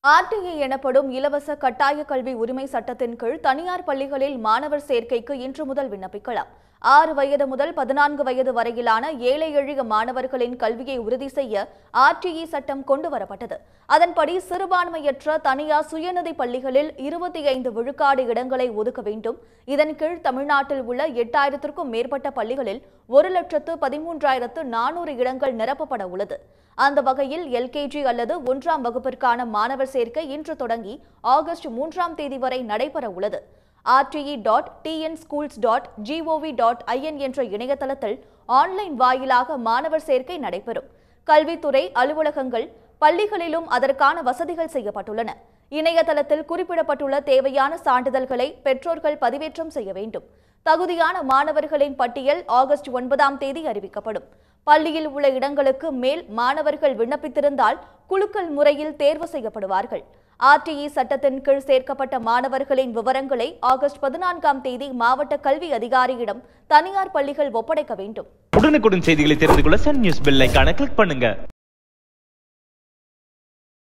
RTI எனப்படும் இலவச கட்டாய கல்வி உரிமை சட்டத்தின் கீழ் தனியார் பள்ளிகளில் மாணவர் சேர்க்கைக்கு இன்று முதல் விண்ணப்பிக்கலாம் ஆறு வயது முதல் பதினான்கு வயது வரையிலான ஏழை எளிய மாணவர்களின் கல்வியை உறுதி செய்ய ஆர்டிஇ சட்டம் கொண்டு வரப்பட்டது அதன்படி சிறுபான்மையற்ற தனியார் சுயநிதி பள்ளிகளில் இருபத்தி ஐந்து விழுக்காடு இடங்களை ஒதுக்க வேண்டும் இதன் கீழ் தமிழ்நாட்டில் உள்ள எட்டாயிரத்திற்கும் மேற்பட்ட பள்ளிகளில் ஒரு லட்சத்து பதிமூன்றாயிரத்து நானூறு இடங்கள் நிரப்பப்பட உள்ளது அந்த வகையில் எல்கேஜி அல்லது ஒன்றாம் வகுப்பிற்கான மாணவர் சேர்க்கை இன்று தொடங்கி ஆகஸ்ட் மூன்றாம் தேதி வரை நடைபெற உள்ளது RTE dot TN schools dot GOV dot IN என்ற இணையதளத்தில் ஆன்லைன் வாயிலாக மாணவர் சேர்க்கை நடைபெறும் கல்வித்துறை அலுவலகங்கள் பள்ளிகளிலும் அதற்கான வசதிகள் செய்யப்பட்டுள்ளன இணையதளத்தில் குறிப்பிடப்பட்டுள்ள தேவையான சான்றிதழ்களை பெற்றோர்கள் பதிவேற்றம் செய்ய வேண்டும் தகுதியான மாணவர்களின் பட்டியல் ஆகஸ்ட் ஒன்பதாம் தேதி அறிவிக்கப்படும் பள்ளியில் உள்ள இடங்களுக்கு மேல் மாணவர்கள் விண்ணப்பித்திருந்தால் குலுக்கல் முறையில் தேர்வு செய்யப்படுவார்கள் ஆர்டிஇ சட்டத்தின் கீழ் சேர்க்கப்பட்ட மாணவர்களின் விவரங்களை ஆகஸ்ட் பதினான்காம் தேதி மாவட்ட கல்வி அதிகாரியிடம் தனியார் பள்ளிகள் ஒப்படைக்க வேண்டும் உடனுக்குடன் செய்திகளை தெரிந்து கொள்ள சன் நியூஸ் பெல் ஐகானை கிளிக் பண்ணுங்க